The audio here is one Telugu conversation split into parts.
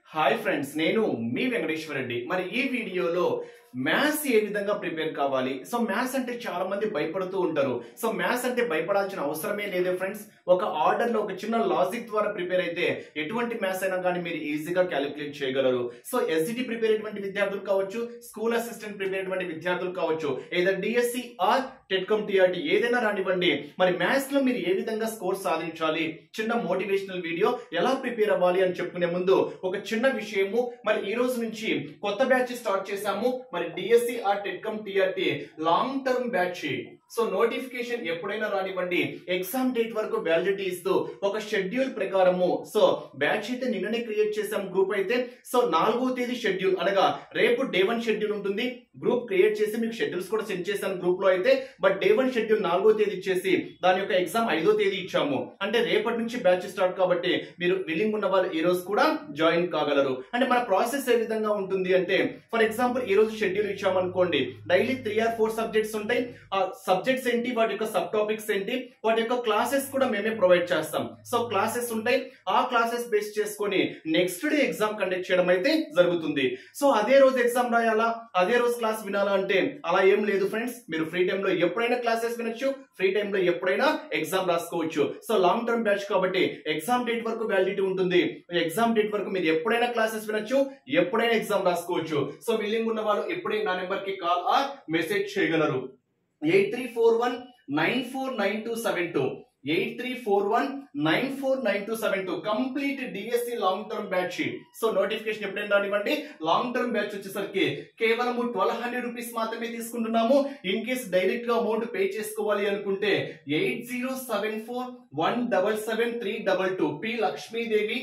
హాయ్ ఫ్రెండ్స్ నేను మీ వెంకటేశ్వర రెడ్డి మరి ఈ వీడియోలో మ్యాథ్స్ ఏ విధంగా ప్రిపేర్ కావాలి సో మ్యాథ్స్ అంటే చాలా మంది భయపడుతూ ఉంటారు సో మ్యాథ్స్ అంటే భయపడాల్సిన అవసరమే లేదు ఫ్రెండ్స్ ఒక ఆర్డర్ లో ఒక చిన్న లాజిక్ ద్వారా ప్రిపేర్ అయితే ఎటువంటి మ్యాథ్స్ అయినా కానీ మీరు ఈజీగా క్యాలిక్యులేట్ చేయగలరు సో ఎస్జిటి ప్రిపేర్ అయ్యేటువంటి విద్యార్థులు కావచ్చు స్కూల్ అసిస్టెంట్ ప్రిపేర్ అయ్యేటువంటి విద్యార్థులు కావచ్చు ఏదో డిఎస్సి ఆర్ టెట్కమ్ టీఆర్టీ ఏదైనా రానివ్వండి మరి మ్యాథ్స్ లో మీరు ఏ విధంగా స్కోర్ సాధించాలి చిన్న మోటివేషనల్ వీడియో ఎలా ప్రిపేర్ అవ్వాలి అని చెప్పుకునే ముందు ఒక చిన్న విషయము మరి ఈ రోజు నుంచి కొత్త బ్యాచ్ స్టార్ట్ చేశాము మరి DSC or TET cum TRT long term batch so notification ఎప్పుడైనా రానివ్వండి ఎగ్జామ్ డేట్ వరకు వ్యాలిడిటీ ఇస్తూ ఒక షెడ్యూల్ ప్రకారము సో బ్యాచ్ అయితే నిన్ననే క్రియేట్ చేసాం గ్రూప్ అయితే సో నాలుగో తేదీ షెడ్యూల్ అనగా రేపు డే వన్ షెడ్యూల్ ఉంటుంది గ్రూప్ క్రియేట్ చేసి మీకు షెడ్యూల్స్ కూడా సెండ్ చేశాను గ్రూప్ లో అయితే బట్ డే వన్ షెడ్యూల్ నాలుగో తేదీ ఇచ్చేసి దాని యొక్క ఎగ్జామ్ ఐదో తేదీ ఇచ్చాము అంటే రేపటి నుంచి బ్యాచ్ స్టార్ట్ కాబట్టి మీరు విల్లింగ్ ఉన్న వాళ్ళు ఈ రోజు కూడా జాయిన్ కాగలరు అంటే మన ప్రాసెస్ ఏ విధంగా ఉంటుంది అంటే ఫర్ ఎగ్జాంపుల్ ఈ రోజు షెడ్యూల్ ఇచ్చామనుకోండి daily three or four subjects ఉంటాయి ఆ సబ్జెక్ట్స్ ఏంటి వాటి యొక్క సబ్ టాపిక్స్ ఏంటి వాటి యొక్క క్లాసెస్ కూడా మేమే ప్రొవైడ్ చేస్తాం సో క్లాసెస్ ఉంటాయి ఆ క్లాసెస్ బేస్ చేసుకొని నెక్స్ట్ డే ఎగ్జామ్ కండక్ట్ చేయడం అయితే జరుగుతుంది సో అదే రోజు ఎగ్జామ్ రాయాలా అదే రోజు క్లాస్ వినాలా అంటే అలా ఏం లేదు ఫ్రెండ్స్ మీరు ఫ్రీ టైంలో ఎప్పుడైనా క్లాసెస్ వినొచ్చు ఫ్రీ టైంలో ఎప్పుడైనా ఎగ్జామ్ రాసుకోవచ్చు సో లాంగ్ టర్మ్ బ్యాచ్ కాబట్టి ఎగ్జామ్ డేట్ వరకు వ్యాలిడిటీ ఉంటుంది ఎగ్జామ్ డేట్ వరకు మీరు ఎప్పుడైనా క్లాసెస్ వినొచ్చు ఎప్పుడైనా ఎగ్జామ్ రాసుకోవచ్చు సో విల్లింగ్ ఉన్న వాళ్ళు ఎప్పుడైనా నా నెంబర్ కి కాల్ ఆర్ మెసేజ్ చేయగలరు eight three four one nine four nine two seven two eight three four one nine four nine two seven two complete DSC long term batch so notification ఎప్పుడైనా రానివ్వండి లాంగ్ టర్మ్ బ్యాచ్ వచ్చేసరికి కేవలం ట్వెల్వ్ హండ్రెడ్ రూపీస్ మాత్రమే తీసుకుంటున్నాము ఇన్ కేస్ డైరెక్ట్ గా అమౌంట్ పే చేసుకోవాలి అనుకుంటే eight zero seven four one double seven three double two P Lakshmidevi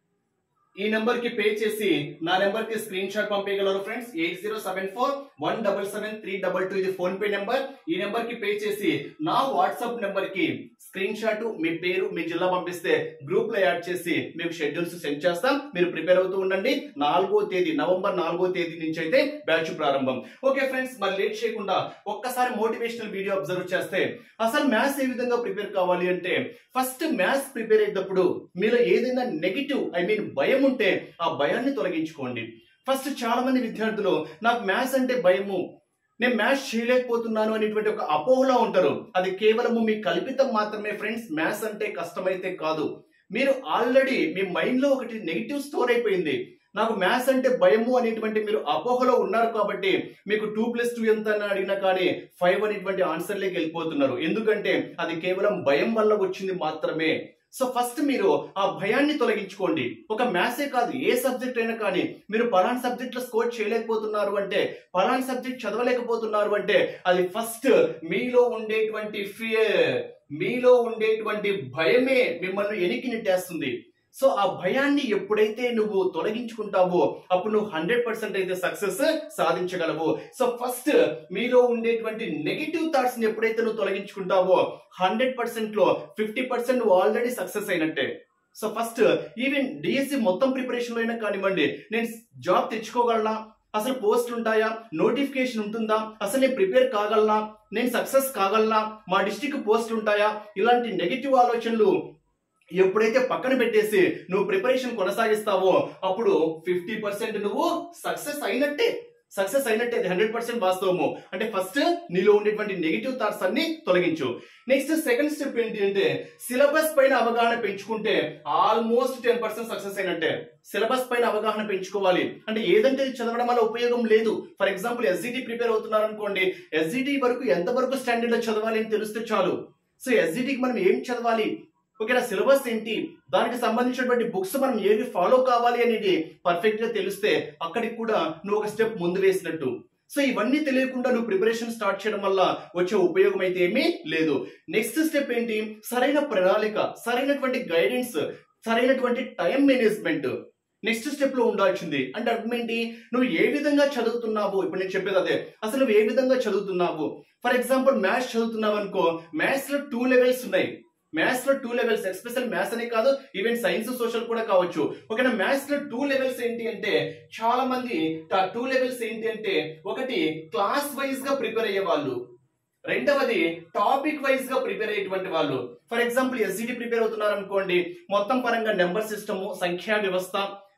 ఈ నెంబర్ కి పే చేసి నా నెంబర్ కి స్క్రీన్ షాట్ పంపేయగలరు friends eight zero seven four one double seven three double two ఇది ఫోన్ పే నెంబర్ ఈ నెంబర్ కి పే చేసి నా వాట్సాప్ నెంబర్ కి స్క్రీన్ షాట్ మీ పేరు మీ జిల్లా పంపిస్తే గ్రూప్ లో యాడ్ చేసి మీకు షెడ్యూల్స్ సెండ్ చేస్తాం మీరు ప్రిపేర్ అవుతూ ఉండండి నాలుగో తేదీ నవంబర్ నాలుగో తేదీ నుంచి అయితే బ్యాచ్ ప్రారంభం ఓకే ఫ్రెండ్స్ మరి లేట్ చేయకుండా ఒక్కసారి మోటివేషనల్ వీడియో అబ్జర్వ్ చేస్తే అసలు మ్యాథ్స్ ఏ విధంగా ప్రిపేర్ కావాలి అంటే ఫస్ట్ మ్యాథ్స్ ప్రిపేర్ అయ్యేటప్పుడు మీలో ఏదైనా నెగిటివ్ ఐ మీన్ భయం ఉంటే ఆ భయాన్ని తొలగించుకోండి ఫస్ట్ చాలా మంది విద్యార్థులు నాకు మ్యాథ్స్ అంటే భయము నేను మ్యాథ్స్ చేయలేకపోతున్నాను అనేటువంటి ఒక అపోహలో ఉంటారు అది కేవలము మీ కల్పితం మాత్రమే ఫ్రెండ్స్ మ్యాథ్స్ అంటే కష్టమైతే కాదు మీరు ఆల్రెడీ మీ మైండ్ లో ఒకటి నెగిటివ్ స్టోర్ అయిపోయింది నాకు మ్యాథ్స్ అంటే భయము అనేటువంటి మీరు అపోహలో ఉన్నారు కాబట్టి మీకు టూ ప్లస్ టూ ఎంత అని అడిగినా కానీ ఫైవ్ అనేటువంటి ఆన్సర్లోకి వెళ్ళిపోతున్నారు ఎందుకంటే అది కేవలం భయం వల్ల వచ్చింది మాత్రమే సో ఫస్ట్ మీరు ఆ భయాన్ని తొలగించుకోండి ఒక మ్యాథ్సే కాదు ఏ సబ్జెక్ట్ అయినా కానీ మీరు పలానా సబ్జెక్ట్ లో స్కోర్ చేయలేకపోతున్నారు అంటే పలానా సబ్జెక్ట్ చదవలేకపోతున్నారు అంటే అది ఫస్ట్ మీలో ఉండేటువంటి ఫియర్ మీలో ఉండేటువంటి భయమే మిమ్మల్ని ఎనికి నెట్టేస్తుంది సో ఆ భయాన్ని ఎప్పుడైతే నువ్వు తొలగించుకుంటావో అప్పుడు నువ్వు హండ్రెడ్ పర్సెంట్ అయితే సక్సెస్ సాధించగలవు సో ఫస్ట్ మీలో ఉండేటువంటి నెగిటివ్ థాట్స్ ని ఎప్పుడైతే నువ్వు తొలగించుకుంటావో హండ్రెడ్ పర్సెంట్ లో ఫిఫ్టీ పర్సెంట్ నువ్వు ఆల్రెడీ సక్సెస్ అయినట్టే సో ఫస్ట్ ఈవెన్ డిఎస్సి మొత్తం ప్రిపరేషన్ లో అయినా కానివ్వండి నేను జాబ్ తెచ్చుకోగలనా అసలు పోస్ట్ ఉంటాయా నోటిఫికేషన్ ఉంటుందా అసలు నేను ప్రిపేర్ కాగలనా నేను సక్సెస్ కాగలనా మా డిస్టిక్ పోస్ట్ ఉంటాయా ఇలాంటి నెగిటివ్ ఆలోచనలు ఎప్పుడైతే పక్కన పెట్టేసి నువ్వు ప్రిపరేషన్ కొనసాగిస్తావో అప్పుడు ఫిఫ్టీ పర్సెంట్ నువ్వు సక్సెస్ అయినట్టే సక్సెస్ అయినట్టే అది హండ్రెడ్ పర్సెంట్ వాస్తవము అంటే ఫస్ట్ నీలో ఉండేటువంటి నెగిటివ్ థాట్స్ అన్ని తొలగించు నెక్స్ట్ సెకండ్ స్టెప్ ఏంటి అంటే సిలబస్ పైన అవగాహన పెంచుకుంటే ఆల్మోస్ట్ టెన్ పర్సెంట్ సక్సెస్ అయినట్టే సిలబస్ పైన అవగాహన పెంచుకోవాలి అంటే ఏదంటే చదవడం వల్ల ఉపయోగం లేదు ఫర్ ఎగ్జాంపుల్ ఎస్జిటి ప్రిపేర్ అవుతున్నారు అనుకోండి ఎస్జిటి వరకు ఎంత వరకు స్టాండర్డ్ లో చదవాలి అని తెలిస్తే చాలు సో ఎస్జిటికి మనం ఏం చదవాలి ఓకేనా సిలబస్ ఏంటి దానికి సంబంధించినటువంటి బుక్స్ మనం ఏవి ఫాలో కావాలి అనేది పర్ఫెక్ట్ గా తెలిస్తే అక్కడికి కూడా నువ్వు ఒక స్టెప్ ముందు వేసినట్టు సో ఇవన్నీ తెలియకుండా నువ్వు ప్రిపరేషన్ స్టార్ట్ చేయడం వల్ల వచ్చే ఉపయోగం అయితే ఏమీ లేదు నెక్స్ట్ స్టెప్ ఏంటి సరైన ప్రణాళిక సరైనటువంటి గైడెన్స్ సరైనటువంటి టైం మేనేజ్మెంట్ నెక్స్ట్ స్టెప్ లో ఉండాల్సింది అంటే అర్థం ఏంటి నువ్వు ఏ విధంగా చదువుతున్నావు ఇప్పుడు నేను చెప్పేది అదే అసలు నువ్వు ఏ విధంగా చదువుతున్నావు ఫర్ ఎగ్జాంపుల్ మ్యాథ్స్ చదువుతున్నావు అనుకో మ్యాథ్స్ లో టూ లెవెల్స్ ఉన్నాయి మ్యాథ్స్ లో టూ లెవెల్స్ ఎస్పెషల్ మ్యాథ్స్ అనే కాదు ఈవెన్ సైన్స్ సోషల్ కూడా కావచ్చు ఓకేనా మ్యాథ్స్ లో టూ లెవెల్స్ ఏంటి అంటే చాలా మంది టూ లెవెల్స్ ఏంటి అంటే ఒకటి క్లాస్ వైజ్ గా ప్రిపేర్ అయ్యే వాళ్ళు రెండవది టాపిక్ వైజ్ గా ప్రిపేర్ అయ్యేటువంటి వాళ్ళు ఫర్ ఎగ్జాంపుల్ ఎస్జిటి ప్రిపేర్ అవుతున్నారు అనుకోండి మొత్తం పరంగా నెంబర్ సిస్టమ్ సంఖ్యా వ్యవస్థ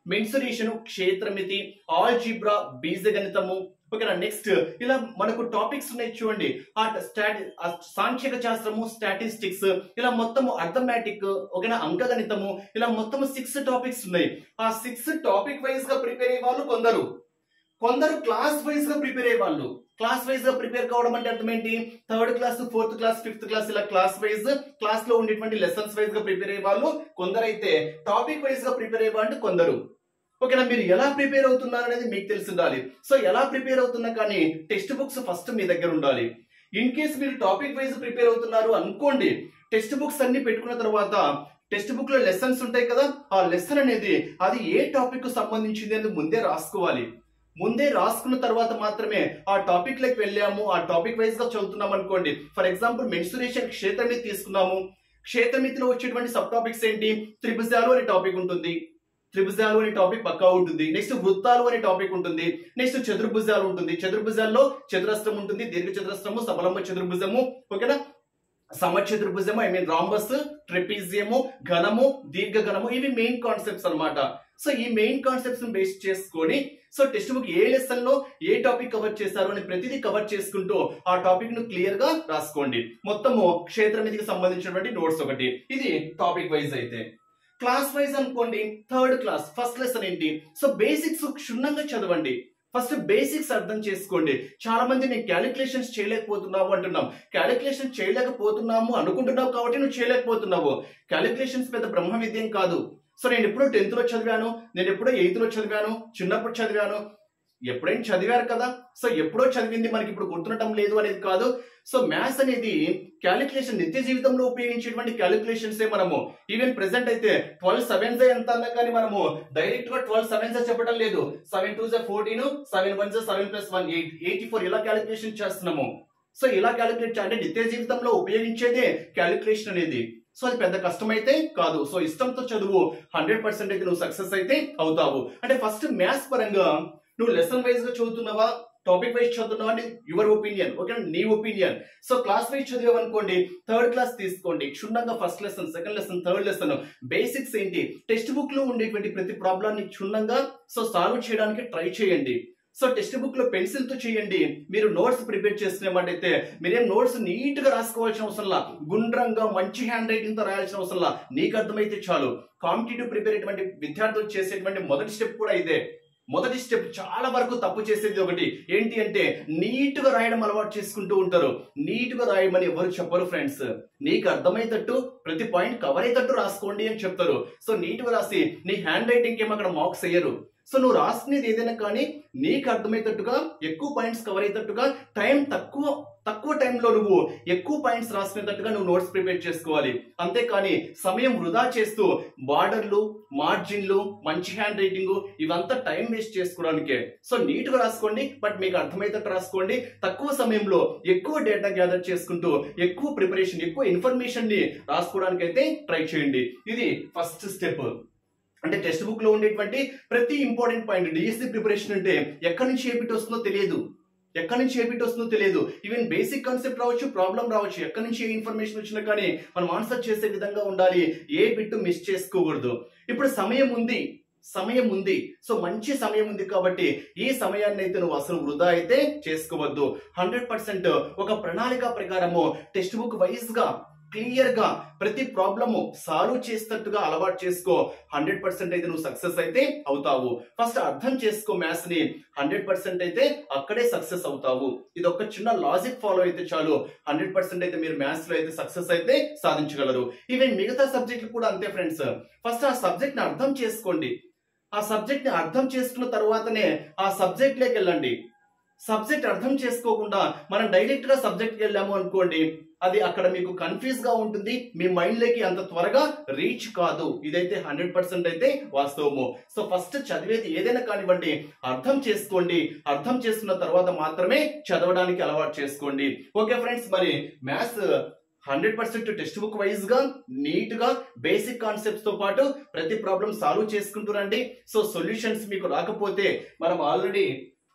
మెన్సురేషన్ క్షేత్రమితి ఆల్జిబ్రా బీజగణితము ఓకేనా నెక్స్ట్ ఇలా మనకు టాపిక్స్ ఉన్నాయి చూడండి ఆ స్టాటి ఆ సాంఖ్యక శాస్త్రము స్టాటిస్టిక్స్ ఇలా మొత్తము అర్థమెటిక్ ఓకేనా అంకగణితము ఇలా మొత్తము సిక్స్ టాపిక్స్ ఉన్నాయి ఆ సిక్స్ టాపిక్ వైజ్ గా ప్రిపేర్ అయ్యే వాళ్ళు కొందరు కొందరు క్లాస్ వైజ్ గా ప్రిపేర్ అయ్యే వాళ్ళు క్లాస్ వైజ్ గా ప్రిపేర్ కావడం అంటే అర్థం ఏంటి third class fourth class fifth class ఇలా క్లాస్ వైజ్ క్లాస్ లో ఉండేటువంటి లెసన్స్ వైజ్ గా ప్రిపేర్ అయ్యే వాళ్ళు కొందరైతే టాపిక్ వైజ్ గా ప్రిపేర్ అయ్యే వాళ్ళు కొందరు ఓకేనా మీరు ఎలా ప్రిపేర్ అవుతున్నారు అనేది మీకు తెలిసి ఉండాలి సో ఎలా ప్రిపేర్ అవుతున్నా కానీ టెక్స్ట్ బుక్స్ ఫస్ట్ మీ దగ్గర ఉండాలి ఇన్ కేస్ మీరు టాపిక్ వైజ్ ప్రిపేర్ అవుతున్నారు అనుకోండి టెక్స్ట్ బుక్స్ అన్ని పెట్టుకున్న తర్వాత టెక్స్ట్ బుక్ లో లెసన్స్ ఉంటాయి కదా ఆ లెసన్ అనేది అది ఏ టాపిక్ కు సంబంధించింది అనేది ముందే రాసుకోవాలి ముందే రాసుకున్న తర్వాత మాత్రమే ఆ టాపిక్ లకి వెళ్ళాము ఆ టాపిక్ వైజ్ గా చదువుతున్నాం అనుకోండి ఫర్ ఎగ్జాంపుల్ మెన్సురేషన్ క్షేత్రమితి తీసుకున్నాము క్షేత్రమితిలో వచ్చేటువంటి సబ్ టాపిక్స్ ఏంటి త్రిభుజాలు అనే టాపిక్ ఉంటుంది త్రిభుజాలు అనే టాపిక్ పక్కా ఉంటుంది నెక్స్ట్ వృత్తాలు అనే టాపిక్ ఉంటుంది నెక్స్ట్ చతుర్భుజాలు ఉంటుంది చతుర్భుజాల్లో చతురస్రం ఉంటుంది దీర్ఘ చతురస్రము సబలంబ చతుర్భుజము ఓకేనా సమచతుర్భుజము ఐ మీన్ రాంబస్ ట్రెపీజియము ఘనము దీర్ఘ ఘనము ఇవి మెయిన్ కాన్సెప్ట్స్ అన్నమాట సో ఈ మెయిన్ కాన్సెప్ట్స్ బేస్ చేసుకొని సో టెక్స్ట్ బుక్ ఏ లెసన్ లో ఏ టాపిక్ కవర్ చేశారు అని ప్రతిదీ కవర్ చేసుకుంటూ ఆ టాపిక్ ను క్లియర్ గా రాసుకోండి మొత్తము క్షేత్రమితికి సంబంధించినటువంటి నోట్స్ ఒకటి ఇది టాపిక్ వైజ్ అయితే క్లాస్ వైజ్ అనుకోండి థర్డ్ క్లాస్ ఫస్ట్ లెసన్ ఏంటి సో బేసిక్స్ క్షుణ్ణంగా చదవండి ఫస్ట్ బేసిక్స్ అర్థం చేసుకోండి చాలా మంది నేను క్యాలిక్యులేషన్స్ చేయలేకపోతున్నాము అంటున్నాం క్యాలిక్యులేషన్ చేయలేకపోతున్నాము అనుకుంటున్నావు కాబట్టి నువ్వు చేయలేకపోతున్నావు క్యాలిక్యులేషన్స్ పెద్ద బ్రహ్మ విద్యం కాదు సో నేను ఎప్పుడో టెన్త్ లో చదివాను నేను ఎప్పుడో ఎయిత్ లో చదివాను చిన్నప్పుడు చదివాను ఎప్పుడైనా చదివారు కదా సో ఎప్పుడో చదివింది మనకి ఇప్పుడు గుర్తుండటం లేదు అనేది కాదు సో మ్యాథ్స్ అనేది క్యాలిక్యులేషన్ నిత్య జీవితంలో ఉపయోగించేటువంటి క్యాలిక్యులేషన్స్ మనము ఈవెన్ ప్రెసెంట్ అయితే ట్వెల్వ్ సెవెన్స్ ఎంత అన్నా కానీ మనము డైరెక్ట్ గా ట్వెల్వ్ సెవెన్స్ చెప్పడం లేదు సెవెన్ టూ జా ఫోర్టీన్ సెవెన్ వన్ జా seven plus one eight eighty four ఇలా క్యాలిక్యులేషన్ చేస్తున్నాము సో ఇలా క్యాలిక్యులేట్ అంటే నిత్య జీవితంలో ఉపయోగించేదే క్యాలిక్యులేషన్ అనేది సో అది పెద్ద కష్టమైతే కాదు సో ఇష్టంతో చదువు హండ్రెడ్ పర్సెంట్ అయితే నువ్వు సక్సెస్ అయితే అవుతావు అంటే ఫస్ట్ మ్యాథ్స్ పరంగా నువ్వు లెసన్ వైజ్ గా చదువుతున్నావా టాపిక్ వైజ్ చదువుతున్నావా అని యువర్ ఒపీనియన్ ఓకే నీ ఒపీనియన్ సో క్లాస్ వైజ్ చదివావు అనుకోండి థర్డ్ క్లాస్ తీసుకోండి క్షుణ్ణంగా first lesson second lesson third lesson basics ఏంటి టెక్స్ట్ బుక్ లో ఉండేటువంటి ప్రతి ప్రాబ్లాన్ని క్షుణ్ణంగా సో సాల్వ్ చేయడానికి ట్రై చేయండి సో టెక్స్ట్ బుక్ లో పెన్సిల్ తో చేయండి మీరు నోట్స్ ప్రిపేర్ చేసుకునేమాటైతే మీరేం నోట్స్ నీట్ గా రాసుకోవాల్సిన అవసరంలా గుండ్రంగా మంచి హ్యాండ్ రైటింగ్ తో రాయాల్సిన అవసరంలా నీకు అర్థమైతే చాలు కాంపిటేటివ్ ప్రిపేర్ అయ్యేటువంటి విద్యార్థులు చేసేటువంటి మొదటి స్టెప్ కూడా ఇదే మొదటి స్టెప్ చాలా వరకు తప్పు చేసేది ఒకటి ఏంటి అంటే నీట్ గా రాయడం అలవాటు చేసుకుంటూ ఉంటారు నీట్ గా రాయమని ఎవరు చెప్పరు ఫ్రెండ్స్ నీకు అర్థమయ్యేటట్టు ప్రతి పాయింట్ కవర్ అయ్యేటట్టు రాసుకోండి అని చెప్తారు సో నీట్ గా రాసి నీ హ్యాండ్ రైటింగ్ ఏమో అక్కడ మార్క్స్ అయ్యరు సో నువ్వు రాసినది ఏదైనా కానీ నీకు అర్థమయ్యేటట్టుగా ఎక్కువ పాయింట్స్ కవర్ అయ్యేటట్టుగా టైం తక్కువ తక్కువ టైంలో నువ్వు ఎక్కువ పాయింట్స్ రాసుకునేటట్టుగా నువ్వు నోట్స్ ప్రిపేర్ చేసుకోవాలి అంతేకాని సమయం వృధా చేస్తూ బార్డర్లు మార్జిన్లు మంచి హ్యాండ్ రైటింగ్ ఇవంతా టైం వేస్ట్ చేసుకోవడానికే సో నీట్ గా రాసుకోండి బట్ మీకు అర్థమయ్యేటట్టు రాసుకోండి తక్కువ సమయంలో ఎక్కువ డేటా గ్యాదర్ చేసుకుంటూ ఎక్కువ ప్రిపరేషన్ ఎక్కువ ఇన్ఫర్మేషన్ ని రాసుకోవడానికి అయితే ట్రై చేయండి ఇది ఫస్ట్ స్టెప్ అంటే టెక్స్ట్ బుక్ లో ఉండేటువంటి ప్రతి ఇంపార్టెంట్ పాయింట్ డిఎస్సి ప్రిపరేషన్ అంటే ఎక్కడి నుంచి ఏ బిట్ వస్తుందో తెలియదు ఎక్కడి నుంచి ఏ బిట్ వస్తుందో తెలియదు ఈవెన్ బేసిక్ కాన్సెప్ట్ రావచ్చు ప్రాబ్లం రావచ్చు ఎక్కడి నుంచి ఏ ఇన్ఫర్మేషన్ వచ్చినా కానీ మనం ఆన్సర్ చేసే విధంగా ఉండాలి ఏ బిట్ మిస్ చేసుకోకూడదు ఇప్పుడు సమయం ఉంది సమయం ఉంది సో మంచి సమయం ఉంది కాబట్టి ఈ సమయాన్ని అయితే నువ్వు అసలు వృధా అయితే చేసుకోవద్దు హండ్రెడ్ పర్సెంట్ ఒక ప్రణాళిక ప్రకారము టెక్స్ట్ బుక్ వైజ్ గా క్లియర్ గా ప్రతి ప్రాబ్లము సాల్వ్ చేసేటట్టుగా అలవాటు చేసుకో హండ్రెడ్ పర్సెంట్ అయితే నువ్వు సక్సెస్ అయితే అవుతావు ఫస్ట్ అర్థం చేసుకో మ్యాథ్స్ ని హండ్రెడ్ పర్సెంట్ అయితే అక్కడే సక్సెస్ అవుతావు ఇది ఒక చిన్న లాజిక్ ఫాలో అయితే చాలు హండ్రెడ్ పర్సెంట్ అయితే మీరు మ్యాథ్స్ లో అయితే సక్సెస్ అయితే సాధించగలరు ఈవెన్ మిగతా సబ్జెక్టులు కూడా అంతే ఫ్రెండ్స్ ఫస్ట్ ఆ సబ్జెక్ట్ ని అర్థం చేసుకోండి ఆ సబ్జెక్ట్ ని అర్థం చేసుకున్న తర్వాతనే ఆ సబ్జెక్ట్ లోకి వెళ్ళండి సబ్జెక్ట్ అర్థం చేసుకోకుండా మనం డైరెక్ట్ గా సబ్జెక్ట్ వెళ్ళాము అనుకోండి అది అక్కడ మీకు కన్ఫ్యూజ్ గా ఉంటుంది మీ మైండ్ లోకి అంత త్వరగా రీచ్ కాదు ఇదైతే హండ్రెడ్ పర్సెంట్ అయితే వాస్తవము సో ఫస్ట్ చదివేది ఏదైనా కానివ్వండి అర్థం చేసుకోండి అర్థం చేసుకున్న తర్వాత మాత్రమే చదవడానికి అలవాటు చేసుకోండి ఓకే ఫ్రెండ్స్ మరి maths hundred percent text book wise గా నీట్ గా బేసిక్ కాన్సెప్ట్స్ తో పాటు ప్రతి ప్రాబ్లం సాల్వ్ చేసుకుంటూ రండి సో సొల్యూషన్స్ మీకు రాకపోతే మనం ఆల్రెడీ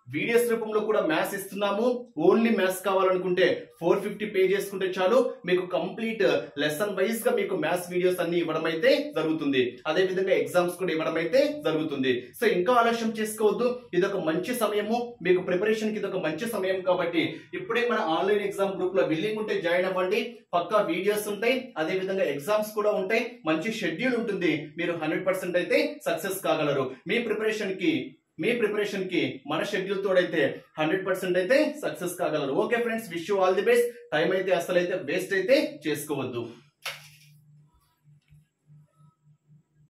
వీడియోస్ రూపంలో కూడా మ్యాథ్స్ ఇస్తున్నాము ఓన్లీ మ్యాథ్స్ కావాలనుకుంటే ఫోర్ ఫిఫ్టీ పే చేసుకుంటే చాలు మీకు కంప్లీట్ లెసన్ వైజ్ గా మీకు మ్యాథ్స్ వీడియోస్ అన్ని ఇవ్వడం అయితే జరుగుతుంది అదే విధంగా ఎగ్జామ్స్ కూడా ఇవ్వడం అయితే జరుగుతుంది సో ఇంకా ఆలస్యం చేసుకోవద్దు ఇది ఒక మంచి సమయము మీకు ప్రిపరేషన్ కి ఇది ఒక మంచి సమయం కాబట్టి ఇప్పుడే మన ఆన్లైన్ ఎగ్జామ్ గ్రూప్ లో బిల్లింగ్ ఉంటే జాయిన్ అవ్వండి పక్కా వీడియోస్ ఉంటాయి అదే విధంగా ఎగ్జామ్స్ కూడా ఉంటాయి మంచి షెడ్యూల్ ఉంటుంది మీరు హండ్రెడ్ పర్సెంట్ అయితే సక్సెస్ కాగలరు మీ ప్రిపరేషన్ కి మీ ప్రిపరేషన్ కి మన షెడ్యూల్ తోడైతే హండ్రెడ్ పర్సెంట్ అయితే సక్సెస్ కాగలరు okay friends wish you all the best time అయితే అసలు అయితే వేస్ట్ అయితే చేసుకోవద్దు